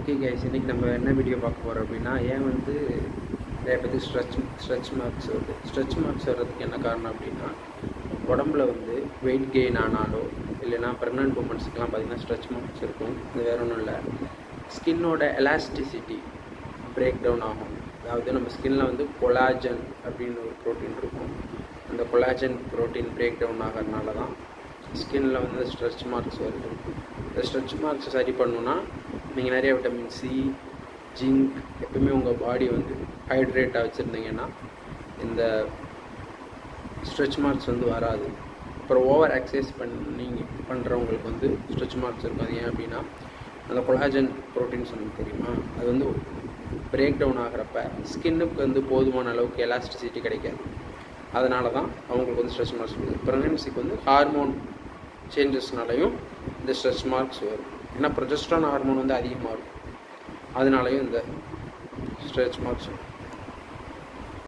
okay guys இன்றைக்கி நம்ம என்ன வீடியோ பார்க்க போகிறோம் அப்படின்னா ஏன் வந்து நிறைய பேருக்கு ஸ்ட்ரெச் ஸ்ட்ரெச் மார்க்ஸ் வருது ஸ்ட்ரெச் மார்க்ஸ் வர்றதுக்கு என்ன காரணம் அப்படின்னா உடம்புல வந்து வெயிட் கெயின் ஆனாலோ இல்லைன்னா ப்ரெக்னென்ட் உமன்ஸுக்கெலாம் பார்த்திங்கன்னா ஸ்ட்ரெச் மார்க்ஸ் இருக்கும் இது வேற ஒன்றும் இல்லை ஸ்கின்னோட எலாஸ்டிசிட்டி பிரேக் டவுன் ஆகும் அதாவது நம்ம ஸ்கின்ல வந்து கொலாஜன் அப்படின்னு ஒரு ப்ரோட்டீன் இருக்கும் அந்த கொலாஜன் ப்ரோட்டீன் பிரேக் டவுன் ஆகிறதுனால தான் ஸ்கின்ல வந்து ஸ்ட்ரெச் மார்க்ஸ் வருது இந்த ஸ்ட்ரெச் மார்க்ஸை சரி பண்ணணுன்னா நீங்கள் நிறைய விட்டமின் சி ஜிங்க் எப்பவுமே உங்கள் பாடி வந்து ஹைட்ரேட்டாக வச்சுருந்தீங்கன்னா இந்த ஸ்ட்ரெச் மார்க்ஸ் வந்து வராது அப்புறம் ஓவர் எக்ஸசைஸ் பண்ணி பண்ணுறவங்களுக்கு வந்து ஸ்ட்ரெச் மார்க்ஸ் இருக்கும் அது ஏன் அப்படின்னா அந்த கொலாஜன் ப்ரோட்டீன்ஸ் உங்களுக்கு தெரியுமா அது வந்து பிரேக் டவுன் ஆகிறப்ப ஸ்கின்னுக்கு வந்து போதுமான அளவுக்கு எலாஸ்டிசிட்டி கிடைக்காது அதனால தான் அவங்களுக்கு வந்து ஸ்ட்ரெச் மார்க்ஸ் வருது ப்ரெக்னென்சிக்கு வந்து ஹார்மோன் சேஞ்சஸ்னாலையும் இந்த ஸ்ட்ரெச் மார்க்ஸ் வரும் ஏன்னா ப்ரொஜெஸ்ட்ரான் ஹார்மோன் வந்து அதிகமாக இருக்கும் அதனாலையும் இந்த ஸ்ட்ரெச் மார்க்ஸ் வரும்